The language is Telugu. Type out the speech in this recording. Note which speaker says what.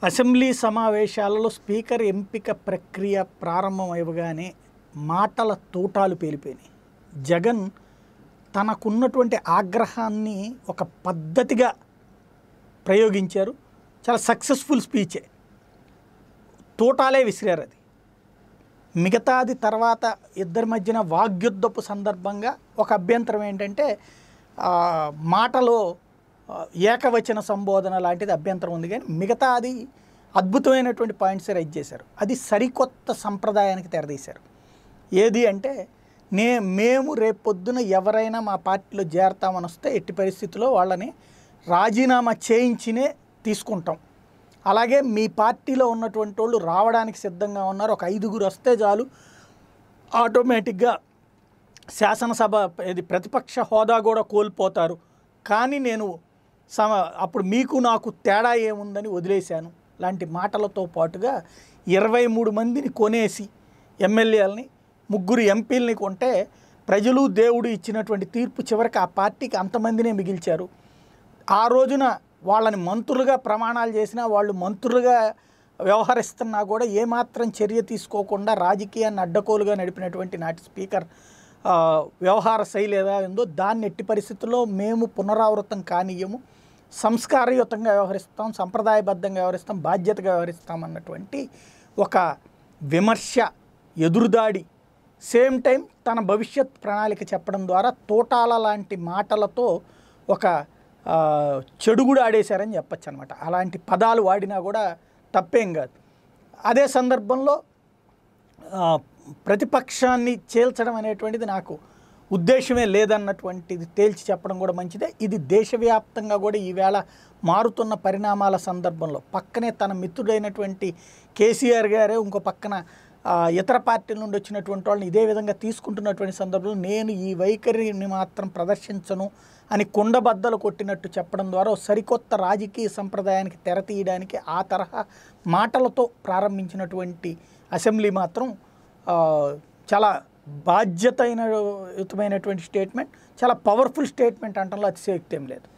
Speaker 1: అసెంబ్లీ సమావేశాలలో స్పీకర్ ఎంపిక ప్రక్రియ ప్రారంభం అవ్వగానే మాటల తూటాలు పేలిపోయినాయి జగన్ తనకున్నటువంటి ఆగ్రహాన్ని ఒక పద్ధతిగా ప్రయోగించారు చాలా సక్సెస్ఫుల్ స్పీచే తూటాలే విసిరారు అది మిగతాది తర్వాత ఇద్దరి మధ్యన వాగ్యుద్ధపు సందర్భంగా ఒక అభ్యంతరం ఏంటంటే ఆ, మాటలో ఆ, ఏకవచన సంబోధన లాంటిది అభ్యంతరం ఉంది కానీ మిగతాది అద్భుతమైనటువంటి పాయింట్స్ రైజ్ చేశారు అది సరికొత్త సంప్రదాయానికి తెరదీశారు ఏది అంటే నే మేము రేపొద్దున ఎవరైనా మా పార్టీలో చేరతామని వస్తే ఎట్టి పరిస్థితుల్లో వాళ్ళని రాజీనామా చేయించినే తీసుకుంటాం అలాగే మీ పార్టీలో ఉన్నటువంటి వాళ్ళు రావడానికి సిద్ధంగా ఉన్నారు ఒక ఐదుగురు వస్తే చాలు ఆటోమేటిక్గా శాసనసభ ఇది ప్రతిపక్ష హోదా కూడా కోల్పోతారు కానీ నేను సమ అప్పుడు మీకు నాకు తేడా ఏముందని వదిలేశాను లాంటి మాటలతో పాటుగా ఇరవై మూడు మందిని కొనేసి ఎమ్మెల్యేలని ముగ్గురు ఎంపీలని కొంటే ప్రజలు దేవుడు ఇచ్చినటువంటి తీర్పు చివరికి ఆ పార్టీకి అంతమందినే మిగిల్చారు ఆ రోజున వాళ్ళని మంత్రులుగా ప్రమాణాలు చేసినా వాళ్ళు మంత్రులుగా వ్యవహరిస్తున్నా కూడా ఏమాత్రం చర్య తీసుకోకుండా రాజకీయాన్ని అడ్డకోలుగా నడిపినటువంటి నాటి స్పీకర్ ఆ, వ్యవహార శైలి ఏదా ఉందో దాన్ని ఎట్టి పరిస్థితుల్లో మేము పునరావృతం కానీయము సంస్కారయుతంగా వ్యవహరిస్తాం సంప్రదాయబద్ధంగా వ్యవహరిస్తాం బాధ్యతగా వ్యవహరిస్తాం అన్నటువంటి ఒక విమర్శ ఎదురుదాడి సేమ్ టైం తన భవిష్యత్ ప్రణాళిక చెప్పడం ద్వారా తోటాల లాంటి మాటలతో ఒక ఆ, చెడుగుడు ఆడేశారని చెప్పచ్చు అనమాట అలాంటి పదాలు వాడినా కూడా తప్పేం కాదు అదే సందర్భంలో ఆ, ప్రతిపక్షాన్ని చేల్చడం అనేటువంటిది నాకు ఉద్దేశమే లేదన్నటువంటిది తేల్చి చెప్పడం కూడా మంచిదే ఇది దేశవ్యాప్తంగా కూడా ఈవేళ మారుతున్న పరిణామాల సందర్భంలో పక్కనే తన మిత్రుడైనటువంటి కేసీఆర్ గారే ఇంకో పక్కన ఆ, ఇతర పార్టీల నుండి వచ్చినటువంటి వాళ్ళని ఇదే విధంగా తీసుకుంటున్నటువంటి సందర్భంలో నేను ఈ వైఖరిని మాత్రం ప్రదర్శించను అని కుండబద్దలు కొట్టినట్టు చెప్పడం ద్వారా ఓ సరికొత్త రాజకీయ సంప్రదాయానికి తెర తీయడానికి ఆ తరహా మాటలతో ప్రారంభించినటువంటి అసెంబ్లీ మాత్రం ఆ, చాలా బాధ్యతైనయుతమైనటువంటి స్టేట్మెంట్ చాలా పవర్ఫుల్ స్టేట్మెంట్ అంటంలో అతిశయోక్తి ఏం లేదు